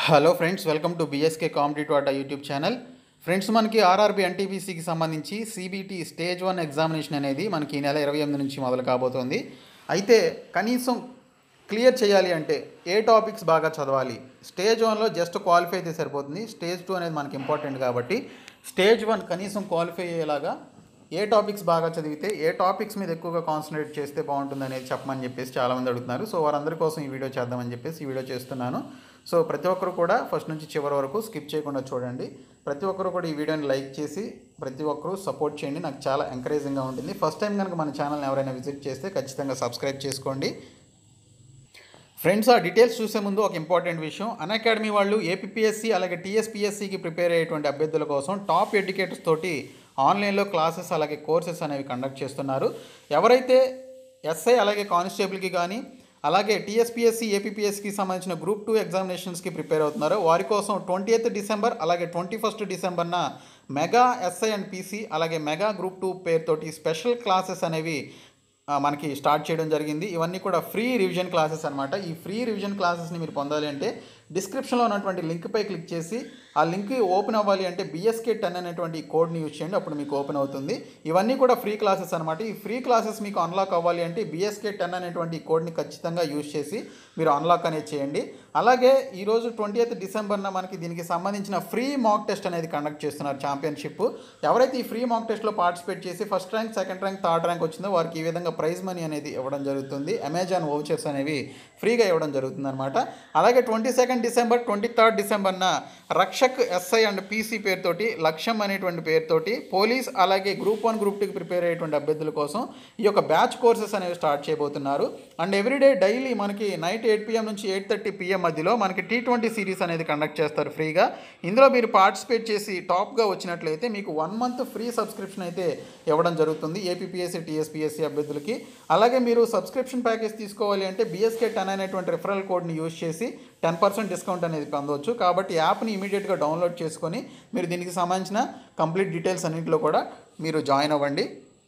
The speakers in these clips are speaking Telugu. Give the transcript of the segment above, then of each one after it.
hello friends welcome to BSK competitive Adda YouTube channel friends మనకి ఆర్ఆర్బి ఎన్టీపీసీకి సంబంధించి సిబిటి స్టేజ్ వన్ ఎగ్జామినేషన్ అనేది మనకి ఈ నెల ఇరవై ఎనిమిది నుంచి మొదలు కాబోతోంది అయితే కనీసం క్లియర్ చేయాలి అంటే ఏ టాపిక్స్ బాగా చదవాలి స్టేజ్ వన్లో జస్ట్ క్వాలిఫై అయితే సరిపోతుంది స్టేజ్ టూ అనేది మనకి ఇంపార్టెంట్ కాబట్టి స్టేజ్ వన్ కనీసం క్వాలిఫై అయ్యేలాగా ఏ టాపిక్స్ బాగా చదివితే ఏ టాపిక్స్ మీద ఎక్కువగా కాన్సన్ట్రేట్ చేస్తే బాగుంటుంది అనేది చెప్పమని చెప్పేసి చాలామంది అడుగుతున్నారు సో వారందరి కోసం ఈ వీడియో చేద్దామని చెప్పేసి ఈ వీడియో చేస్తున్నాను సో ప్రతి ఒక్కరు కూడా ఫస్ట్ నుంచి చివరి వరకు స్కిప్ చేయకుండా చూడండి ప్రతి ఒక్కరు కూడా ఈ వీడియోని లైక్ చేసి ప్రతి ఒక్కరూ సపోర్ట్ చేయండి నాకు చాలా ఎంకరేజింగ్గా ఉంటుంది ఫస్ట్ టైం కనుక మన ఛానల్ని ఎవరైనా విజిట్ చేస్తే ఖచ్చితంగా సబ్స్క్రైబ్ చేసుకోండి ఫ్రెండ్స్ ఆ డీటెయిల్స్ చూసే ముందు ఒక ఇంపార్టెంట్ విషయం అన్ అకాడమీ వాళ్ళు ఏపీఎస్సి అలాగే టీఎస్పీఎస్సికి ప్రిపేర్ అయ్యేటువంటి అభ్యర్థుల కోసం టాప్ ఎడ్యుకేటర్స్ తోటి ఆన్లైన్లో క్లాసెస్ అలాగే కోర్సెస్ అనేవి కండక్ట్ చేస్తున్నారు ఎవరైతే ఎస్ఐ అలాగే కానిస్టేబుల్కి కానీ అలాగే టీఎస్పీఎస్సి ఏపీఎస్సికి సంబంధించిన గ్రూప్ టూ ఎగ్జామినేషన్స్కి ప్రిపేర్ అవుతున్నారో వారి కోసం ట్వంటీ ఎయిత్ డిసెంబర్ అలాగే ట్వంటీ ఫస్ట్ డిసెంబర్న మెగా ఎస్ఐ అండ్ పీసీ అలాగే మెగా గ్రూప్ టూ పేరుతోటి స్పెషల్ క్లాసెస్ అనేవి ఆ, మనకి స్టార్ట్ చేయడం జరిగింది ఇవన్నీ కూడా ఫ్రీ రివిజన్ క్లాసెస్ అనమాట ఈ ఫ్రీ రివిజన్ క్లాసెస్ని మీరు పొందాలి అంటే డిస్క్రిప్షన్లో ఉన్నటువంటి లింక్పై క్లిక్ చేసి ఆ లింక్ ఓపెన్ అవ్వాలి అంటే బిఎస్కే టెన్ అనేటువంటి ఈ కోడ్ని యూజ్ చేయండి అప్పుడు మీకు ఓపెన్ అవుతుంది ఇవన్నీ కూడా ఫ్రీ క్లాసెస్ అనమాట ఈ ఫ్రీ క్లాసెస్ మీకు అన్లాక్ అవ్వాలి అంటే బిఎస్కే టెన్ అనేటువంటి ఈ కోడ్ని ఖచ్చితంగా యూజ్ చేసి మీరు అన్లాక్ అనేది చేయండి అలాగే ఈరోజు ట్వంటీ ఎయిత్ డిసెంబర్న మనకి దీనికి సంబంధించిన ఫ్రీ మాక్ టెస్ట్ అనేది కండక్ట్ చేస్తున్నారు ఛాంపియన్షిప్ ఎవరైతే ఈ ఫ్రీ మాక్ టెస్ట్లో పార్టిసిపేట్ చేసి first rank second rank third rank వచ్చిందో వారికి ఈ విధంగా ప్రైజ్ మనీ అనేది ఇవ్వడం జరుగుతుంది అమెజాన్ వౌచర్స్ అనేవి ఫ్రీగా ఇవ్వడం జరుగుతుంది అనమాట అలాగే twenty second December twenty third డిసెంబర్న రక్షక్ ఎస్ఐ అండ్ పీసీ పేరుతోటి లక్ష్యం అనేటువంటి పేరుతోటి పోలీస్ అలాగే గ్రూప్ వన్ గ్రూప్ టూకి ప్రిపేర్ అయ్యేటువంటి అభ్యర్థుల కోసం ఈ యొక్క బ్యాచ్ కోర్సెస్ అనేవి స్టార్ట్ చేయబోతున్నారు అండ్ ఎవ్రీడే డైలీ మనకి నైట్ ఎయిట్ పిఎం నుంచి ఎయిట్ థర్టీ పిఎం మధ్యలో మనకి టీ ట్వంటీ సిరీస్ అనేది కండక్ట్ చేస్తారు ఫ్రీగా ఇందులో మీరు పార్టిసిపేట్ చేసి టాప్గా వచ్చినట్లయితే మీకు వన్ మంత్ ఫ్రీ సబ్స్క్రిప్షన్ అయితే ఇవ్వడం జరుగుతుంది ఏపీఎస్సి టీఎస్పీఎస్సీ అభ్యర్థులకి అలాగే మీరు సబ్స్క్రిప్షన్ ప్యాకేజ్ తీసుకోవాలి అంటే బిఎస్కే టెన్ అనేటువంటి రెఫరల్ కోడ్ని యూజ్ చేసి టెన్ పర్సెంట్ డిస్కౌంట్ అనేది పొందవచ్చు కాబట్టి యాప్ని ఇమీడియట్గా డౌన్లోడ్ చేసుకొని మీరు దీనికి సంబంధించిన కంప్లీట్ డీటెయిల్స్ అన్నింటిలో కూడా మీరు జాయిన్ అవ్వండి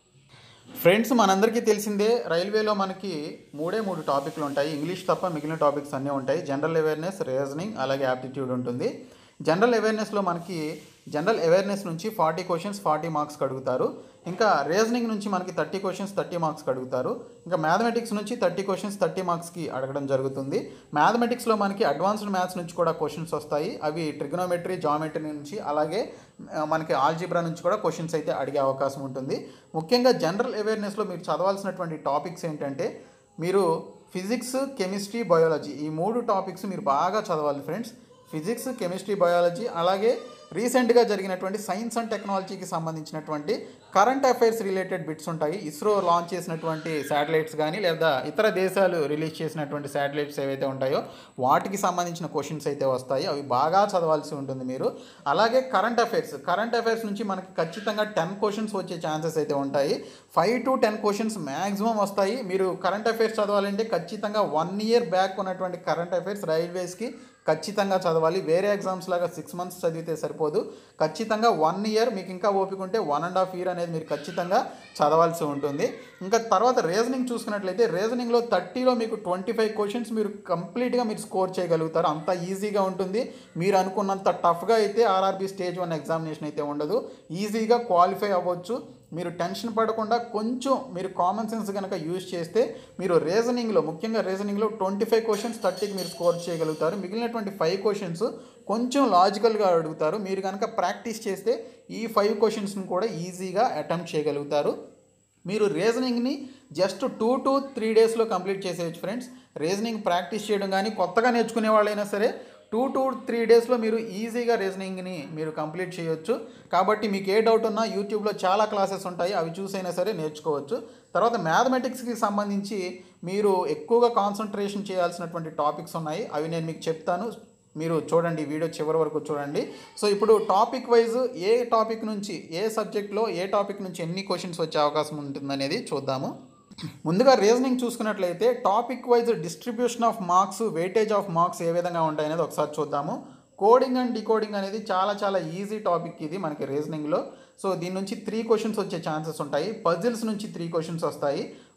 ఫ్రెండ్స్ మనందరికీ తెలిసిందే రైల్వేలో మనకి మూడే మూడు టాపిక్లు ఉంటాయి ఇంగ్లీష్ తప్ప మిగిలిన టాపిక్స్ అన్నీ ఉంటాయి జనరల్ అవేర్నెస్ రీజనింగ్ అలాగే యాప్టిట్యూడ్ ఉంటుంది జనరల్ అవేర్నెస్లో మనకి జనరల్ అవేర్నెస్ నుంచి ఫార్టీ క్వశ్చన్స్ ఫార్టీ మార్క్స్ అడుగుతారు ఇంకా రీజనింగ్ నుంచి మనకి థర్టీ క్వశ్చన్స్ థర్టీ మార్క్స్ అడుగుతారు ఇంకా మ్యాథమెటిక్స్ నుంచి థర్టీ క్వశ్చన్స్ థర్టీ మార్క్స్కి అడగడం జరుగుతుంది మ్యాథమెటిక్స్లో మనకి అడ్వాన్స్డ్ మ్యాథ్స్ నుంచి కూడా క్వశ్చన్స్ వస్తాయి అవి ట్రిగ్నోమెట్రీ జామెట్రీ నుంచి అలాగే ఆ, మనకి ఆల్జిబ్రా నుంచి కూడా క్వశ్చన్స్ అయితే అడిగే అవకాశం ఉంటుంది ముఖ్యంగా జనరల్ అవేర్నెస్లో మీరు చదవాల్సినటువంటి టాపిక్స్ ఏంటంటే మీరు ఫిజిక్స్ కెమిస్ట్రీ బయాలజీ ఈ మూడు టాపిక్స్ మీరు బాగా చదవాలి ఫ్రెండ్స్ ఫిజిక్స్ కెమిస్ట్రీ బయాలజీ అలాగే రీసెంట్గా జరిగినటువంటి సైన్స్ అండ్ టెక్నాలజీకి సంబంధించినటువంటి కరెంట్ అఫైర్స్ రిలేటెడ్ బిట్స్ ఉంటాయి ఇస్రో లాంచ్ చేసినటువంటి శాటిలైట్స్ కానీ లేదా ఇతర దేశాలు రిలీజ్ చేసినటువంటి శాటిలైట్స్ ఏవైతే ఉంటాయో వాటికి సంబంధించిన క్వశ్చన్స్ అయితే వస్తాయి అవి బాగా చదవాల్సి ఉంటుంది మీరు అలాగే కరెంట్ అఫైర్స్ కరెంట్ అఫైర్స్ నుంచి మనకి ఖచ్చితంగా టెన్ క్వశ్చన్స్ వచ్చే ఛాన్సెస్ అయితే ఉంటాయి five to ten questions maximum వస్తాయి మీరు కరెంట్ అఫైర్స్ చదవాలంటే ఖచ్చితంగా వన్ ఇయర్ బ్యాక్ ఉన్నటువంటి కరెంట్ అఫైర్స్ రైల్వేస్కి ఖచ్చితంగా చదవాలి వేరే ఎగ్జామ్స్ లాగా సిక్స్ మంత్స్ చదివితే సరిపోదు ఖచ్చితంగా వన్ ఇయర్ మీకు ఇంకా ఓపిక ఉంటే వన్ అండ్ హాఫ్ ఇయర్ అనేది మీరు ఖచ్చితంగా చదవాల్సి ఉంటుంది ఇంకా తర్వాత రీజనింగ్ చూసుకున్నట్లయితే రీజనింగ్లో థర్టీలో మీకు ట్వంటీ ఫైవ్ క్వశ్చన్స్ మీరు కంప్లీట్గా మీరు స్కోర్ చేయగలుగుతారు అంత ఈజీగా ఉంటుంది మీరు అనుకున్నంత టఫ్గా అయితే ఆర్ఆర్బీ స్టేజ్ వన్ ఎగ్జామినేషన్ అయితే ఉండదు ఈజీగా క్వాలిఫై అవ్వచ్చు మీరు టెన్షన్ పడకుండా కొంచెం మీరు కామన్ సెన్స్ కనుక యూజ్ చేస్తే మీరు రీజనింగ్లో ముఖ్యంగా రీజనింగ్లో ట్వంటీ ఫైవ్ క్వశ్చన్స్ థర్టీకి మీరు స్కోర్ చేయగలుగుతారు మిగిలినటువంటి ఫైవ్ క్వశ్చన్స్ కొంచెం లాజికల్గా అడుగుతారు మీరు కనుక ప్రాక్టీస్ చేస్తే ఈ ఫైవ్ క్వశ్చన్స్ని కూడా ఈజీగా అటెంప్ట్ చేయగలుగుతారు మీరు రీజనింగ్ని జస్ట్ టూ టు త్రీ డేస్లో కంప్లీట్ చేసేయచ్చు ఫ్రెండ్స్ రీజనింగ్ ప్రాక్టీస్ చేయడం కానీ కొత్తగా నేర్చుకునే వాళ్ళైనా సరే టూ టు త్రీ డేస్లో మీరు ఈజీగా రీజనింగ్ని మీరు కంప్లీట్ చేయొచ్చు కాబట్టి మీకు ఏ డౌట్ ఉన్నా యూట్యూబ్లో చాలా క్లాసెస్ ఉంటాయి అవి చూసైనా సరే నేర్చుకోవచ్చు తర్వాత మ్యాథమెటిక్స్కి సంబంధించి మీరు ఎక్కువగా కాన్సన్ట్రేషన్ చేయాల్సినటువంటి టాపిక్స్ ఉన్నాయి అవి నేను మీకు చెప్తాను మీరు చూడండి ఈ వీడియో చివరి వరకు చూడండి సో ఇప్పుడు టాపిక్ వైజ్ ఏ టాపిక్ నుంచి ఏ సబ్జెక్ట్లో ఏ టాపిక్ నుంచి ఎన్ని క్వశ్చన్స్ వచ్చే అవకాశం ఉంటుందనేది చూద్దాము ముందుగా రీజనింగ్ చూసుకున్నట్లయితే topic wise distribution of marks weightage of marks ఏ విధంగా ఉంటాయనేది ఒకసారి చూద్దాము కోడింగ్ అండ్ డికోడింగ్ అనేది చాలా చాలా ఈజీ టాపిక్ ఇది మనకి రీజనింగ్లో సో దీని నుంచి త్రీ క్వశ్చన్స్ వచ్చే ఛాన్సెస్ ఉంటాయి పజిల్స్ నుంచి త్రీ క్వశ్చన్స్ వస్తాయి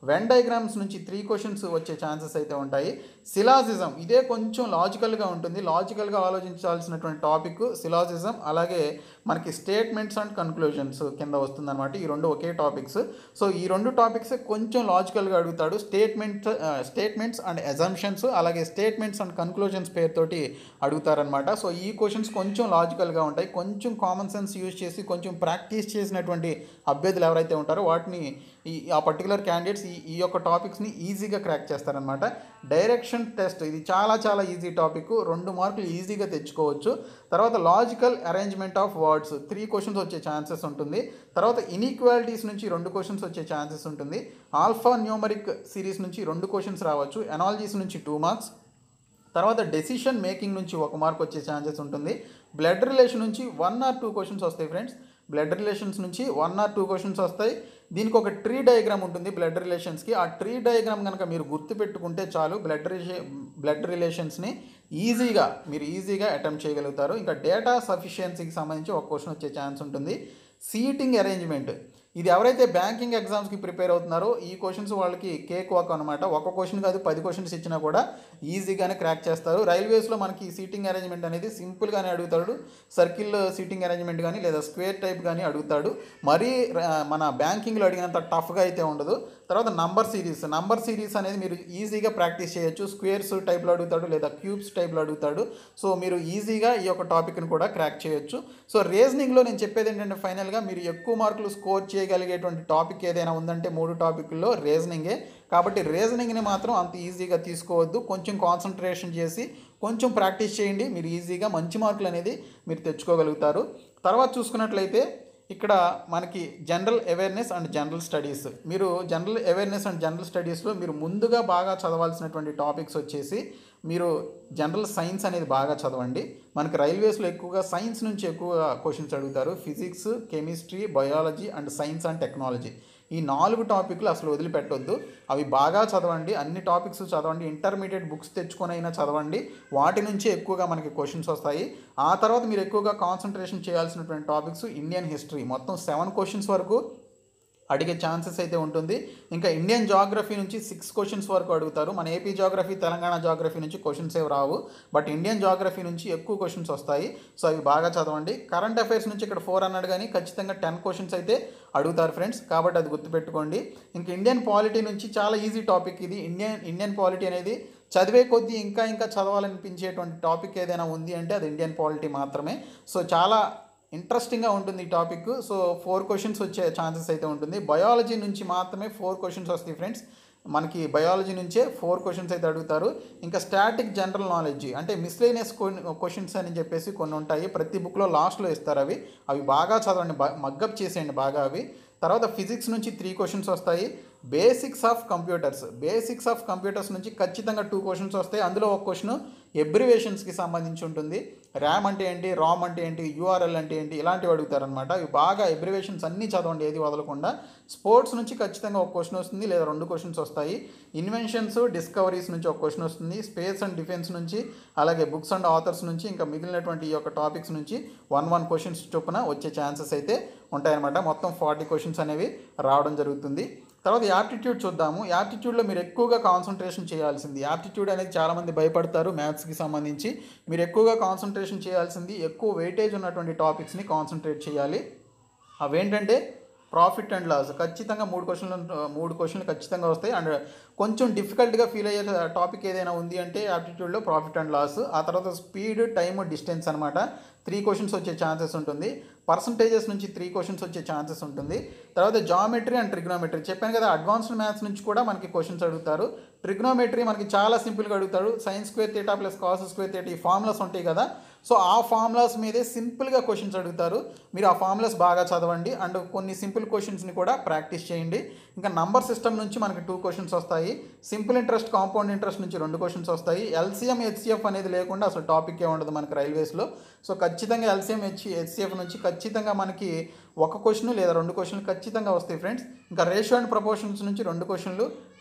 వెన్ డయాగ్రామ్స్ నుంచి త్రీ క్వశ్చన్స్ వచ్చే ఛాన్సెస్ అయితే ఉంటాయి సిలాజిజం ఇదే కొంచెం లాజికల్గా ఉంటుంది లాజికల్గా ఆలోచించాల్సినటువంటి టాపిక్ సిలాజిజం అలాగే మనకి స్టేట్మెంట్స్ అండ్ కన్క్లూజన్స్ కింద వస్తుందన్నమాట ఈ రెండు ఒకే టాపిక్స్ సో ఈ రెండు టాపిక్స్ కొంచెం లాజికల్గా అడుగుతాడు స్టేట్మెంట్ స్టేట్మెంట్స్ అండ్ అజంప్షన్స్ అలాగే స్టేట్మెంట్స్ అండ్ కన్క్లూజన్స్ పేరుతోటి అడుగుతారనమాట సో ఈ క్వశ్చన్స్ కొంచెం లాజికల్గా ఉంటాయి కొంచెం కామన్ సెన్స్ యూజ్ చేసి కొంచెం ప్రాక్టీస్ చేసినటువంటి అభ్యర్థులు ఎవరైతే ఉంటారో వాటిని ఈ ఆ పర్టికులర్ క్యాండిడేట్స్ ఈ ఈ యొక్క టాపిక్స్ని ఈజీగా క్రాక్ చేస్తారనమాట డైరెక్షన్ టెస్ట్ ఇది చాలా చాలా ఈజీ టాపిక్ రెండు మార్కులు ఈజీగా తెచ్చుకోవచ్చు తర్వాత logical arrangement of words three questions వచ్చే ఛాన్సెస్ ఉంటుంది తర్వాత ఇన్ఈక్వాలిటీస్ నుంచి రెండు క్వశ్చన్స్ వచ్చే ఛాన్సెస్ ఉంటుంది ఆల్ఫా న్యూమరిక్ సిరీస్ నుంచి రెండు క్వశ్చన్స్ రావచ్చు ఎనాలజీస్ నుంచి టూ మార్క్స్ తర్వాత డెసిషన్ మేకింగ్ నుంచి ఒక మార్క్ వచ్చే ఛాన్సెస్ ఉంటుంది బ్లడ్ రిలేషన్ నుంచి వన్ ఆర్ టూ క్వశ్చన్స్ వస్తాయి ఫ్రెండ్స్ బ్లడ్ రిలేషన్స్ నుంచి వన్ ఆర్ టూ క్వశ్చన్స్ వస్తాయి దీనికి ఒక ట్రీ డయాగ్రామ్ ఉంటుంది బ్లడ్ రిలేషన్స్కి ఆ ట్రీ డయాగ్రామ్ కనుక మీరు గుర్తుపెట్టుకుంటే చాలు బ్లడ్ రిలే బ్లడ్ రిలేషన్స్ని ఈజీగా మీరు ఈజీగా అటెంప్ట్ చేయగలుగుతారు ఇంకా డేటా సఫిషియన్సీకి సంబంధించి ఒక క్వశ్చన్ వచ్చే ఛాన్స్ ఉంటుంది సీటింగ్ అరేంజ్మెంట్ ఇది ఎవరైతే బ్యాంకింగ్ ఎగ్జామ్స్కి ప్రిపేర్ అవుతున్నారో ఈ క్వశ్చన్స్ వాళ్ళకి కేక్ వాక్ అనమాట ఒక క్వశ్చన్ కాదు పది క్వశ్చన్స్ ఇచ్చినా కూడా ఈజీగానే క్రాక్ చేస్తారు రైల్వేస్లో మనకి సీటింగ్ అరేంజ్మెంట్ అనేది సింపుల్గానే అడుగుతాడు సర్కిల్ సీటింగ్ అరేంజ్మెంట్ కానీ లేదా స్క్వేర్ టైప్ కానీ అడుగుతాడు మరీ ర- మన బ్యాంకింగ్లో అడిగినంత టఫ్గా అయితే ఉండదు తర్వాత నంబర్ సిరీస్ నంబర్ సిరీస్ అనేది మీరు ఈజీగా ప్రాక్టీస్ చేయొచ్చు స్క్వేర్స్ టైప్లో అడుగుతాడు లేదా క్యూబ్స్ టైప్లో అడుగుతాడు సో మీరు ఈజీగా ఈ యొక్క టాపిక్ని కూడా క్రాక్ చేయొచ్చు సో రీజనింగ్లో నేను చెప్పేది ఏంటంటే ఫైనల్గా మీరు ఎక్కువ మార్కులు స్కోర్ చేయగలిగేటువంటి టాపిక్ ఏదైనా ఉందంటే మూడు టాపిక్ల్లో రీజనింగే కాబట్టి రీజనింగ్ని మాత్రం అంత ఈజీగా తీసుకోవద్దు కొంచెం కాన్సన్ట్రేషన్ చేసి కొంచెం ప్రాక్టీస్ చేయండి మీరు ఈజీగా మంచి మార్కులు అనేది మీరు తెచ్చుకోగలుగుతారు తర్వాత చూసుకున్నట్లయితే ఇక్కడ మనకి general awareness and general studies మీరు జనరల్ అవేర్నెస్ అండ్ జనరల్ స్టడీస్లో మీరు ముందుగా బాగా చదవాల్సినటువంటి టాపిక్స్ వచ్చేసి మీరు జనరల్ సైన్స్ అనేది బాగా చదవండి మనకి రైల్వేస్లో ఎక్కువగా సైన్స్ నుంచి ఎక్కువగా క్వశ్చన్స్ అడుగుతారు physics chemistry biology and science and technology ఈ నాలుగు టాపిక్లు అసలు వదిలిపెట్టొద్దు అవి బాగా చదవండి అన్ని టాపిక్స్ చదవండి ఇంటర్మీడియట్ బుక్స్ తెచ్చుకొని అయినా చదవండి వాటి నుంచి ఎక్కువగా మనకి క్వశ్చన్స్ వస్తాయి ఆ తర్వాత మీరు ఎక్కువగా కాన్సన్ట్రేషన్ చేయాల్సినటువంటి టాపిక్స్ ఇండియన్ హిస్టరీ మొత్తం సెవెన్ క్వశ్చన్స్ వరకు అడిగే ఛాన్సెస్ అయితే ఉంటుంది ఇంకా ఇండియన్ జాగ్రఫీ నుంచి సిక్స్ క్వశ్చన్స్ వరకు అడుగుతారు మన ఏపీ జాగ్రఫీ తెలంగాణ జాగ్రఫీ నుంచి క్వశ్చన్స్ ఏవి రావు బట్ ఇండియన్ జాగ్రఫీ నుంచి ఎక్కువ క్వశ్చన్స్ వస్తాయి సో అవి బాగా చదవండి కరెంట్ అఫైర్స్ నుంచి ఇక్కడ ఫోర్ అన్నాడు కానీ ఖచ్చితంగా టెన్ క్వశ్చన్స్ అయితే అడుగుతారు ఫ్రెండ్స్ కాబట్టి అది గుర్తుపెట్టుకోండి ఇంకా ఇండియన్ పాలిటీ నుంచి చాలా ఈజీ టాపిక్ ఇది ఇండియన్ ఇండియన్ పాలిటీ అనేది చదివే కొద్దీ ఇంకా ఇంకా చదవాలనిపించేటువంటి టాపిక్ ఏదైనా ఉంది అంటే అది ఇండియన్ పాలిటీ మాత్రమే సో చాలా ఇంట్రెస్టింగ్గా ఉంటుంది ఈ టాపిక్ సో ఫోర్ క్వశ్చన్స్ వచ్చే ఛాన్సెస్ అయితే ఉంటుంది బయాలజీ నుంచి మాత్రమే ఫోర్ క్వశ్చన్స్ వస్తాయి ఫ్రెండ్స్ మనకి బయాలజీ నుంచే ఫోర్ క్వశ్చన్స్ అయితే అడుగుతారు ఇంకా స్టాటిక్ జనరల్ నాలెడ్జ్ అంటే మిస్లేనియస్ క్వశ్చన్స్ అని చెప్పేసి కొన్ని ఉంటాయి ప్రతి బుక్లో లాస్ట్లో ఇస్తారు అవి అవి బాగా చదవండి మగ్గప్ చేసేయండి బాగా అవి తర్వాత ఫిజిక్స్ నుంచి త్రీ క్వశ్చన్స్ వస్తాయి basics of computers basics of computers నుంచి ఖచ్చితంగా టూ క్వశ్చన్స్ వస్తాయి అందులో ఒక క్వశ్చన్ ఎబ్రివేషన్స్కి సంబంధించి ఉంటుంది ర్యామ్ అంటే ఏంటి రామ్ అంటే ఏంటి యూఆర్ఎల్ అంటే ఏంటి ఇలాంటివి అడుగుతారనమాట ఇవి బాగా ఎబ్రివేషన్స్ అన్నీ చదవండి ఏది వదలకుండా స్పోర్ట్స్ నుంచి ఖచ్చితంగా ఒక క్వశ్చన్ వస్తుంది లేదా రెండు క్వశ్చన్స్ వస్తాయి ఇన్వెన్షన్స్ డిస్కవరీస్ నుంచి ఒక క్వశ్చన్ వస్తుంది స్పేస్ అండ్ డిఫెన్స్ నుంచి అలాగే బుక్స్ అండ్ ఆథర్స్ నుంచి ఇంకా మిగిలినటువంటి ఈ యొక్క టాపిక్స్ నుంచి వన్ వన్ క్వశ్చన్స్ చొప్పున వచ్చే ఛాన్సెస్ అయితే ఉంటాయన్నమాట మొత్తం ఫార్టీ క్వశ్చన్స్ అనేవి రావడం జరుగుతుంది తర్వాత యాప్టిట్యూడ్ చూద్దాము యాప్టిట్యూడ్లో మీరు ఎక్కువగా కాన్సన్ట్రేషన్ చేయాల్సింది యాప్టిట్యూడ్ అనేది చాలామంది భయపడతారు మ్యాథ్స్కి సంబంధించి మీరు ఎక్కువగా కాన్సన్ట్రేషన్ చేయాల్సింది ఎక్కువ వెయిటేజ్ ఉన్నటువంటి టాపిక్స్ని కాన్సన్ట్రేట్ చేయాలి అవేంటంటే ప్రాఫిట్ అండ్ లాస్ ఖచ్చితంగా మూడు క్వశ్చన్లు మూడు క్వశ్చన్లు ఖచ్చితంగా వస్తాయి అండ్ కొంచెం డిఫికల్ట్గా ఫీల్ అయ్యే టాపిక్ ఏదైనా ఉంది అంటే యాప్టిట్యూడ్లో ప్రాఫిట్ అండ్ లాస్ ఆ తర్వాత స్పీడ్ టైమ్ డిస్టెన్స్ అనమాట త్రీ క్వశ్చన్స్ వచ్చే ఛాన్సెస్ ఉంటుంది పర్సంటేజెస్ నుంచి త్రీ క్వశ్చన్స్ వచ్చే ఛాన్సెస్ ఉంటుంది తర్వాత జామెట్రీ అండ్ ట్రిగ్నోమెట్రీ చెప్పాను కదా అడ్వాన్స్డ్ మ్యాథ్స్ నుంచి కూడా మనకి క్వశ్చన్స్ అడుగుతారు ట్రిగ్నోమెట్రీ మనకి చాలా సింపుల్గా అడుగుతాడు sine square theta plus cos square theta ఈ ఫార్ములాస్ ఉంటాయి కదా సో ఆ ఫార్ములాస్ మీదే సింపుల్గా క్వశ్చన్స్ అడుగుతారు మీరు ఆ ఫార్ములాస్ బాగా చదవండి అండ్ కొన్ని సింపుల్ క్వశ్చన్స్ని కూడా ప్రాక్టీస్ చేయండి ఇంకా నంబర్ సిస్టమ్ నుంచి మనకి టూ క్వశ్చన్స్ వస్తాయి సింపుల్ ఇంట్రెస్ట్ కాంపౌండ్ ఇంట్రెస్ట్ నుంచి రెండు క్వశ్చన్స్ వస్తాయి ఎల్సీఎం హెచ్సిఎఫ్ అనేది లేకుండా అసలు టాపిక్ ఏ ఉండదు మనకి రైల్వేస్లో సో ఖచ్చితంగా ఎల్సీఎం హెచ్ హెచ్సిఎఫ్ నుంచి ఖచ్చితంగా మనకి ఒక క్వశ్చన్ లేదా రెండు క్వశ్చన్లు ఖచ్చితంగా వస్తాయి ఫ్రెండ్స్ ఇంకా రేషియో అండ్ ప్రపోర్షన్స్ నుంచి రెండు క్వశ్చన్లు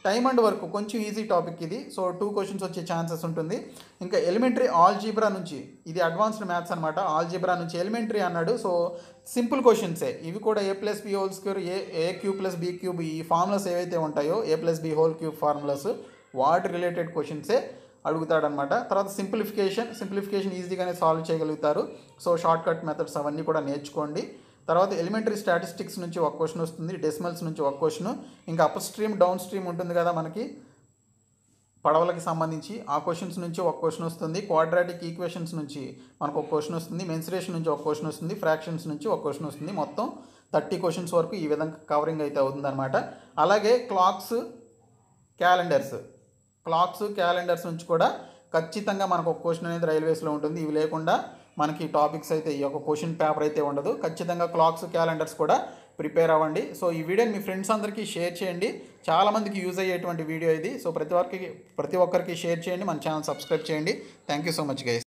టైమ్ అండ్ వర్క్ కొంచెం ఈజీ టాపిక్ ఇది సో టూ క్వశ్చన్స్ వచ్చే ఛాన్సెస్ ఉంటుంది ఇంకా ఎలిమెంటరీ ఆల్జీబ్రా నుంచి ఇది అడ్వాన్స్డ్ మ్యాథ్స్ అనమాట ఆల్జీబ్రా నుంచి ఎలిమెంటరీ అన్నాడు సో సింపుల్ క్వశ్చన్సే ఇవి కూడా A plus B whole square A A cube plus B cube ఈ ఫార్ములాస్ ఏవైతే ఉంటాయో A plus B whole cube formulas వాటి రిలేటెడ్ క్వశ్చన్సే అడుగుతాడనమాట తర్వాత సింప్లిఫికేషన్ సింప్లిఫికేషన్ ఈజీగానే సాల్వ్ చేయగలుగుతారు సో షార్ట్ కట్ మెథడ్స్ అవన్నీ కూడా నేర్చుకోండి తర్వాత ఎలిమెంటరీ స్టాటిస్టిక్స్ నుంచి ఒక క్వశ్చన్ వస్తుంది డెసిమల్స్ నుంచి ఒక క్వశ్చన్ ఇంకా అప్ స్ట్రీమ్ డౌన్ స్ట్రీమ్ ఉంటుంది కదా మనకి పడవలకి సంబంధించి ఆ క్వశ్చన్స్ నుంచి ఒక క్వశ్చన్ వస్తుంది క్వాడ్రాటిక్ ఈక్వేషన్స్ నుంచి మనకు ఒక క్వశ్చన్ వస్తుంది మెన్సురేషన్ నుంచి ఒక క్వశ్చన్ వస్తుంది ఫ్రాక్షన్స్ నుంచి ఒక క్వశ్చన్ వస్తుంది మొత్తం థర్టీ క్వశ్చన్స్ వరకు ఈ విధంగా కవరింగ్ అయితే అవుతుందన్నమాట అలాగే క్లాక్స్ క్యాలెండర్స్ క్లాక్స్ క్యాలెండర్స్ నుంచి కూడా ఖచ్చితంగా మనకు ఒక క్వశ్చన్ అనేది రైల్వేస్లో ఉంటుంది ఇవి లేకుండా మనకి టాపిక్స్ అయితే ఈ యొక్క క్వశ్చన్ పేపర్ అయితే ఉండదు ఖచ్చితంగా క్లాక్స్ క్యాలెండర్స్ కూడా ప్రిపేర్ అవ్వండి సో ఈ వీడియోని మీ ఫ్రెండ్స్ అందరికీ షేర్ చేయండి చాలామందికి యూజ్ అయ్యేటువంటి వీడియో ఇది సో ప్రతి ఒక్కరికి ప్రతి ఒక్కరికి షేర్ చేయండి మన ఛానల్ సబ్స్క్రైబ్ చేయండి thank you so much guys